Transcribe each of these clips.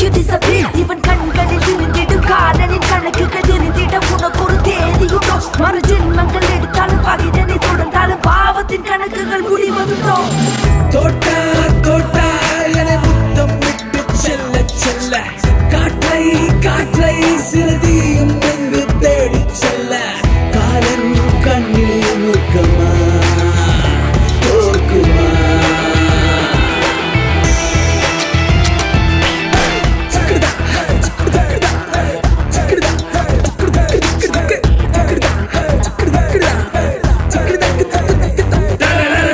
you disappear இவன் கண்களில் திரிந்திடும் காதலின் கணக்குகள் தெரிந்திட உனக்கு ஒரு தேதியுண்டோ மறு ஜென்மங்கள் எடுத்தாலும் பகைதனை தொடர்ந்தாலும் பாவத்தின் கணக்குகள் முடிவதுண்டோ தோட்டா தோட்டா என முத்தம் விட்டு செல்ல செல்ல காற்றை காற்றை சிறுதியும் எங்கு தேடி செல்ல காலன் கண்ணில் முக்கமா தோற்குமா சக்கரதா, சக்கரதா, சக்கரதா, சக்கரதா, சக்கரதா, சக்கரதா, சக்கரதா, சக்கரதா, சக்கரதா,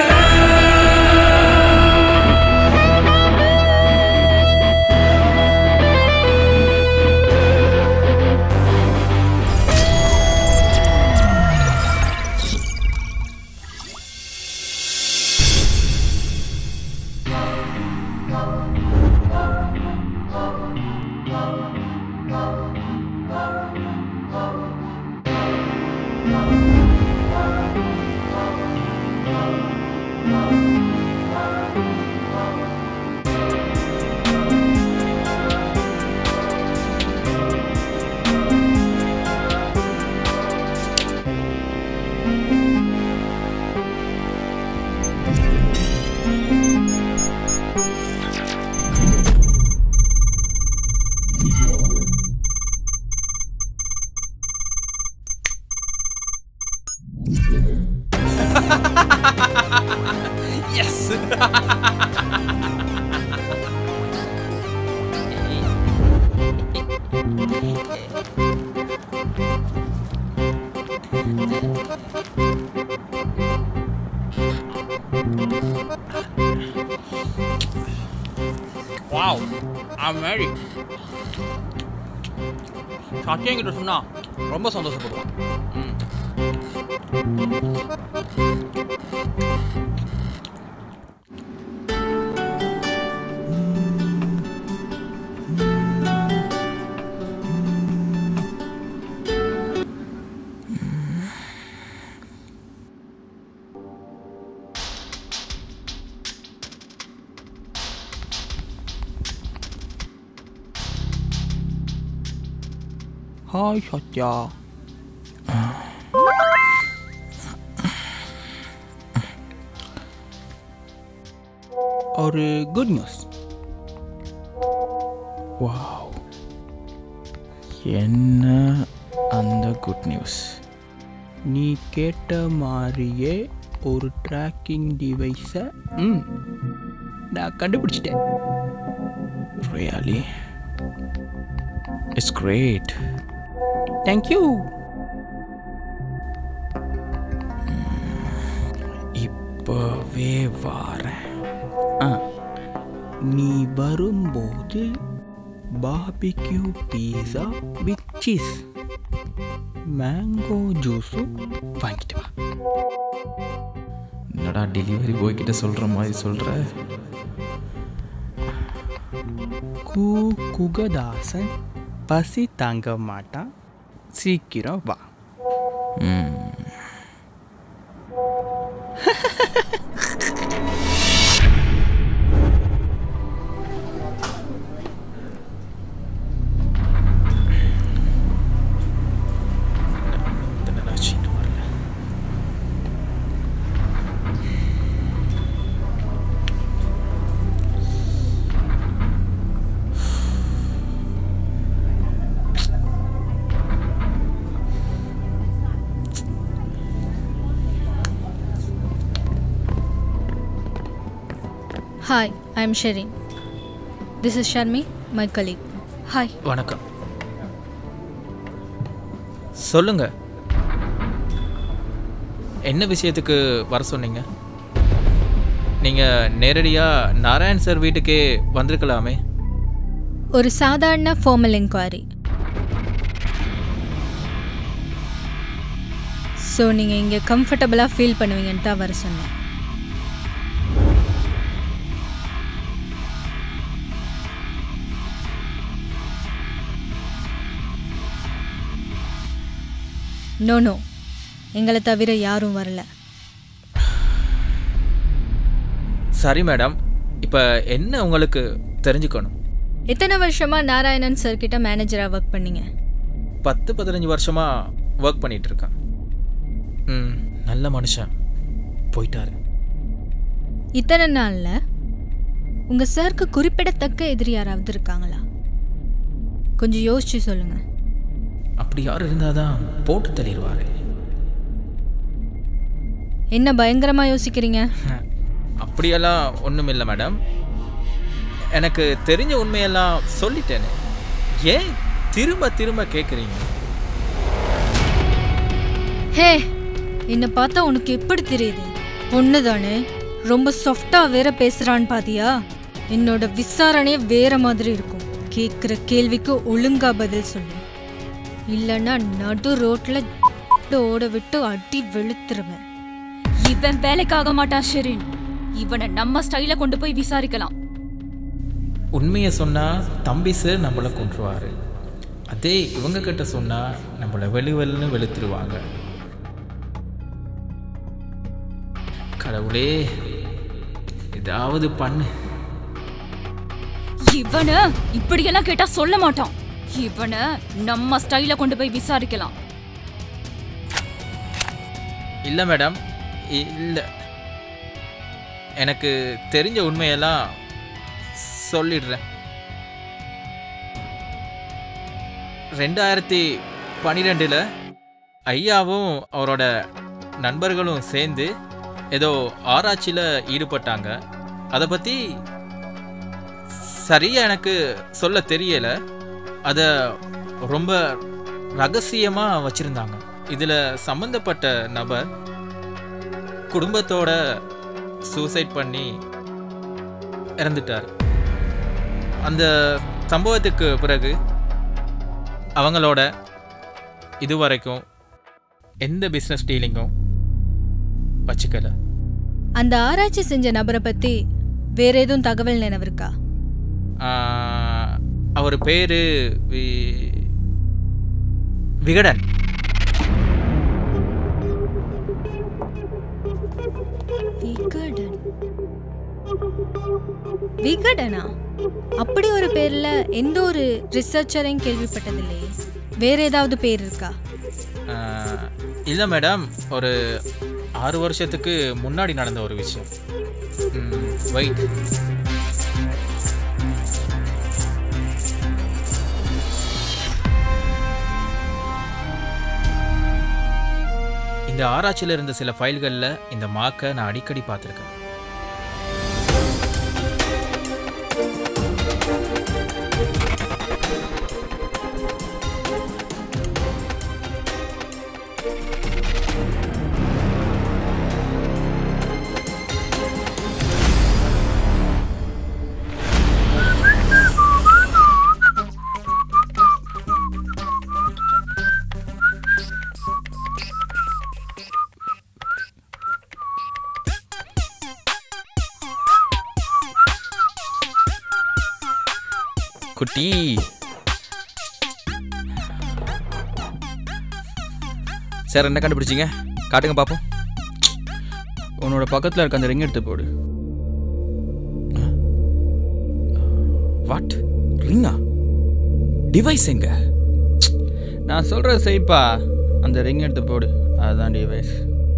எஸ் வாவ் ஐம் மேரி சத்தியம் கிட்ட சொன்னா ரொம்ப சந்தோஷப்படுவான் ம் ஹாய் சத்யா ஒரு குட் நியூஸ் வாவ் என்ன அந்த குட் நியூஸ் நீ கேட்ட மாதிரியே ஒரு ட்ராக்கிங் டிவைஸை ம் நான் கண்டுபிடிச்சிட்டேன் ரியலி இட்ஸ் கிரேட் தேங்க்யூ இப்போவே வாரேன் ஆ நீ வரும்போது barbecue pizza with cheese mango ஜூஸும் வாங்கிட்டு வா என்னடா டெலிவரி பாய் கிட்ட சொல்ற மாதிரி சொல்ற கூ குகதாசன் பசி தாங்க மாட்டான் சீக்கிரம் வா என்னடா சீனு வரல Hi, I'm Sherin. This is Sharmi, my colleague. Hi. வணக்கம் சொல்லுங்க என்ன விஷயத்துக்கு வர சொன்னீங்க நீங்கள் நேரடியாக நாராயண் சார் வீட்டுக்கே வந்திருக்கலாமே ஒரு சாதாரண ஃபார்மல் என்கொயரி ஸோ நீங்கள் இங்கே கம்ஃபர்டபுளாக ஃபீல் பண்ணுவீங்கன்னு தான் வர சொன்னேன் நோ நோ எங்களை தவிர யாரும் வரல சரி மேடம் இப்போ என்ன உங்களுக்கு தெரிஞ்சுக்கணும் எத்தனை வருஷமா நாராயணன் சார் கிட்ட மேனேஜராக ஒர்க் பண்ணீங்க பத்து பதினஞ்சு வருஷமாக ஒர்க் பண்ணிட்டு இருக்கேன் ம் நல்ல மனுஷன் போயிட்டாரு இத்தனை நாளில் உங்கள் சாருக்கு குறிப்பிடத்தக்க எதிரி யாராவது இருக்காங்களா கொஞ்சம் யோசிச்சு சொல்லுங்க அப்படி யார் இருந்தால் தான் போட்டு தள்ளிடுவார் என்ன பயங்கரமாக யோசிக்கிறீங்க அப்படியெல்லாம் ஒன்றும் இல்லை மேடம் எனக்கு தெரிஞ்ச உண்மையெல்லாம் சொல்லிட்டேனே ஏன் திரும்ப திரும்ப கேட்குறீங்க ஹே என்னை பார்த்தா உனக்கு எப்படி தெரியுது பொண்ணு தானே ரொம்ப சாஃப்டாக வேற பேசுகிறான்னு பாத்தியா என்னோட விசாரணையே வேற மாதிரி இருக்கும் கேட்குற கேள்விக்கு ஒழுங்கா பதில் சொல்லு இல்லைன்னா நடு ரோட்டில் ஓட விட்டு அடி வெளுத்துருவேன் இவன் வேலைக்காக மாட்டான் ஷெரின் இவனை நம்ம ஸ்டைல கொண்டு போய் விசாரிக்கலாம் உண்மையை சொன்னால் தம்பி சார் நம்மளை கொன்றுவார் அதே இவங்க கிட்ட சொன்னால் நம்மளை வெளு வெளுன்னு வெளுத்துருவாங்க கடவுளே ஏதாவது பண்ணு இவன இப்படியெல்லாம் கேட்டா சொல்ல மாட்டான் இவனை நம்ம ஸ்டைல கொண்டு போய் விசாரிக்கலாம் இல்லை மேடம் இல்லை எனக்கு தெரிஞ்ச உண்மையெல்லாம் சொல்லிடுறேன் ரெண்டாயிரத்தி பன்னிரெண்டில் ஐயாவும் அவரோட நண்பர்களும் சேர்ந்து ஏதோ ஆராய்ச்சியில் ஈடுபட்டாங்க அதை பற்றி சரியாக எனக்கு சொல்ல தெரியல அதை ரொம்ப ரகசியமாக வச்சுருந்தாங்க இதில் சம்மந்தப்பட்ட நபர் குடும்பத்தோட சூசைட் பண்ணி இறந்துட்டார் அந்த சம்பவத்துக்கு பிறகு அவங்களோட இதுவரைக்கும் எந்த பிஸ்னஸ் டீலிங்கும் வச்சுக்கல அந்த ஆராய்ச்சி செஞ்ச நபரை பற்றி வேற எதுவும் தகவல் நினைவு இருக்கா ஆஹ், அவர் பேரு வி- விகடன் விகடன் விகடனா அப்படி ஒரு பேர்ல எந்த ஒரு ரிசர்ச்சரையும் கேள்விப்பட்டதில்லையே வேற ஏதாவது பேர் இருக்கா ஆஹ், இல்லை மேடம் ஒரு ஆறு வருஷத்துக்கு முன்னாடி நடந்த ஒரு விஷயம் வெயிட் இந்த ஆராய்ச்சியில் இருந்த சில ஃபைல்களில் இந்த மாக்கை நான் அடிக்கடி பார்த்துருக்கேன் குட்டி சார் என்ன கண்டுபிடிச்சிங்க காட்டுங்க பார்ப்போம் உன்னோட பக்கத்தில் இருக்க அந்த ரிங் எடுத்து போடு வாட் ரிங்கா டிவைஸ் எங்க நான் சொல்கிற செய்ப்பா அந்த ரிங் எடுத்து போடு அதுதான் டிவைஸ்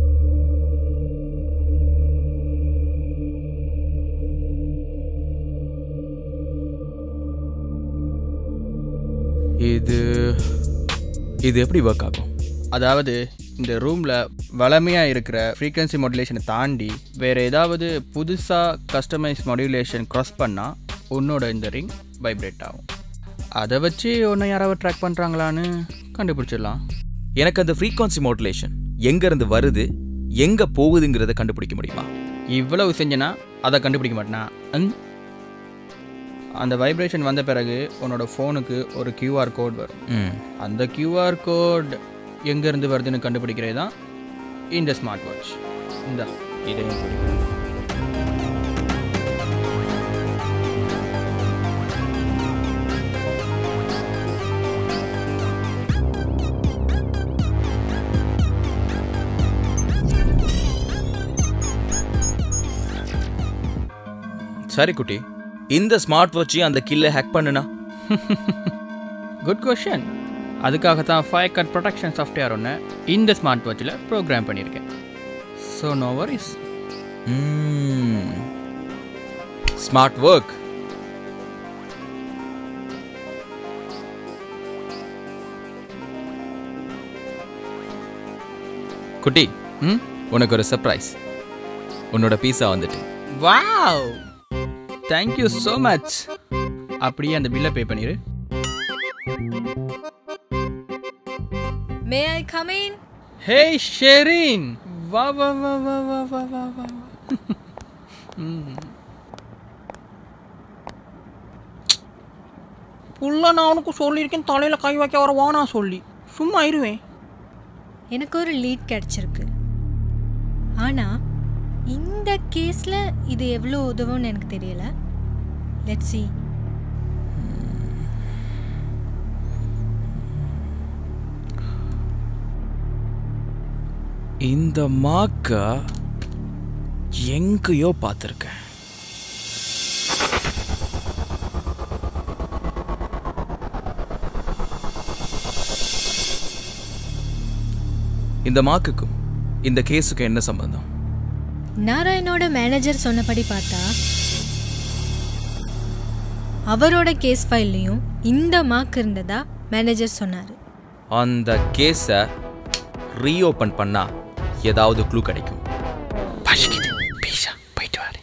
இது இது எப்படி ஒர்க் ஆகும் அதாவது இந்த ரூமில் வளமையாக இருக்கிற ஃப்ரீக்வன்சி மாடுலேஷனை தாண்டி வேறு ஏதாவது புதுசாக கஸ்டமைஸ் மாடுலேஷன் க்ராஸ் பண்ணால் உன்னோட இந்த ரிங் வைப்ரேட் ஆகும் அதை வச்சு உன்னை யாராவது ட்ராக் பண்ணுறாங்களான்னு கண்டுபிடிச்சிடலாம் எனக்கு அந்த ஃப்ரீக்வன்சி மாடுலேஷன் எங்கேருந்து வருது எங்கே போகுதுங்கிறத கண்டுபிடிக்க முடியுமா இவ்வளவு செஞ்சனா அதை கண்டுபிடிக்க மாட்டேனா ம்? அந்த வைப்ரேஷன் வந்த பிறகு உன்னோட ஃபோனுக்கு ஒரு QR கோட் வரும் ம் அந்த QR கோட் எங்கேருந்து வருதுன்னு கண்டுபிடிக்கிறது தான் இந்த ஸ்மார்ட் வாட்ச் இந்த இதையும் பிடி. சரி குட்டி இந்த ஸ்மார்ட் வாட்சையும் அந்த கில்லை ஹேக் பண்ணுனா குட் கொஷன் அதுக்காக தான் ஃபயர் கட் ப்ரொடெக்ஷன் சாஃப்ட்வேர் ஒன்று இந்த ஸ்மார்ட் வாட்சில் ப்ரோக்ராம் பண்ணியிருக்கேன் so no worries smart work குட்டி ம் உனக்கு ஒரு சர்ப்ரைஸ் உன்னோட பீஸா வந்துட்டு வாவ் தேங்க்யூ ஸோ மச் அப்படியே அந்த பில்லை பே பண்ணிடு மே ஐ கம் இன் ஹே ஷெரீன் வா வா வா வா வா வா வா வா புள்ள நான் உனக்கு சொல்லியிருக்கேன் தலையில் கை வைக்க வர வானா சொல்லி சும்மா இருவேன் எனக்கு ஒரு லீட் கிடைச்சிருக்கு ஆனா இந்த கேஸ்ல இது எவ்வளோ உதவும்னு எனக்கு தெரியல லெட்ஸ் see இந்த மாக்க எங்கேயோ பார்த்துருக்கேன் இந்த மாக்குக்கும் இந்த கேஸுக்கும் என்ன சம்பந்தம் நாராயணோட மேனேஜர் சொன்னபடி பார்த்தா அவரோட கேஸ் ஃபைல்லையும் இந்த மார்க் இருந்ததா மேனேஜர் சொன்னார் அந்த கேஸை ரீஓப்பன் பண்ணா ஏதாவது க்ளூ கிடைக்கும் பசிக்குது பீஸா போயிட்டு வாரு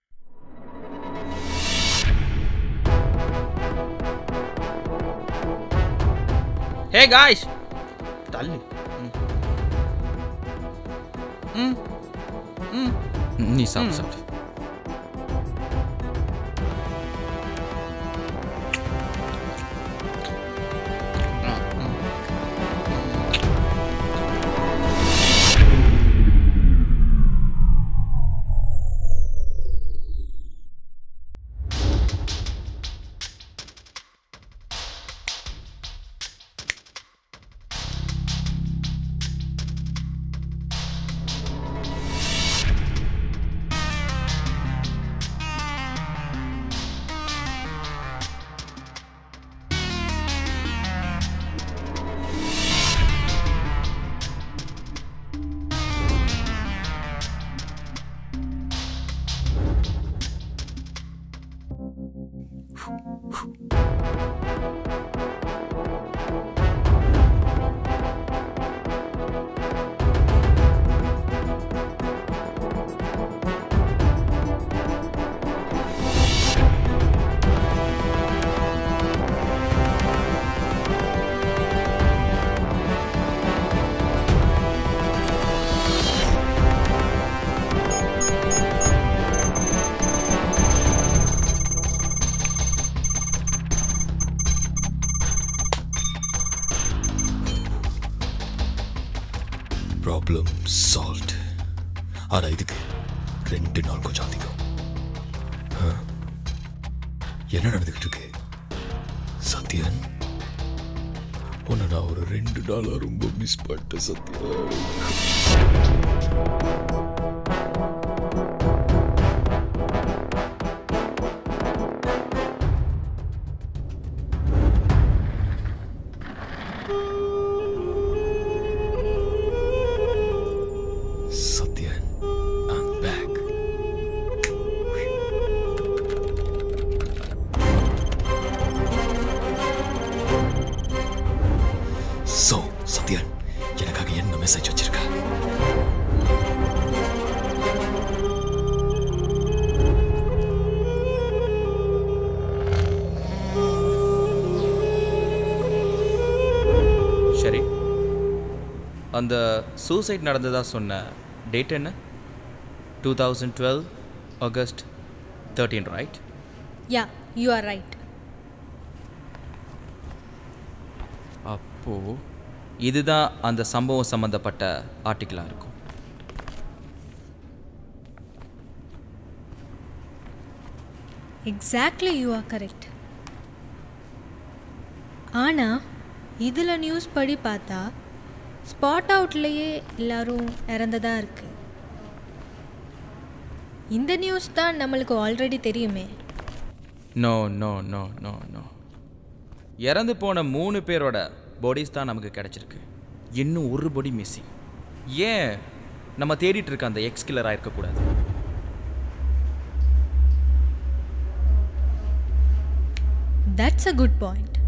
ஹே காய்ஸ் தள்ளு ம் ம் நீ சாப்பிடு சாப்பிடு ப்ராப்ளம் சால்வ்ட் ஆனால் இதுக்கு ரெண்டு நாள் கொஞ்சம் அதிகம் ஆ. என்ன நடந்துக்கிட்டு இருக்கு சத்யன் உன்னை நான் ஒரு ரெண்டு நாளா ரொம்ப மிஸ் பண்ணிட்டேன் Sathyan Sathyan I'm back. So, Sathyan எனக்காக என்ன மெசேஜ் வச்சிருக்க சரி அந்த சூசைட் நடந்ததா சொன்ன டேட் என்ன two thousand twelve August thirteen right yeah you are right அப்போ இதுதான் அந்த சம்பவம் சம்பந்தப்பட்ட ஆர்டிக்கிளாக இருக்கும் எக்ஸாக்ட்லி யூ ஆர் கரெக்ட் ஆனால் இதில் நியூஸ் படி பார்த்தா ஸ்பாட் அவுட்லேயே எல்லாரும் இறந்ததா இருக்கு இந்த நியூஸ் தான் நம்மளுக்கு ஆல்ரெடி தெரியுமே no no no no no இறந்து போன மூணு பேரோட பாடிஸ் தான் நமக்கு கிடைச்சிருக்கு இன்னும் ஒரு பாடி மிஸ்ஸிங் ஏன் நம்ம தேடிட்டு இருக்க அந்த எக்ஸ் கில்லராக இருக்கக்கூடாது தட்ஸ் அ குட் பாயிண்ட்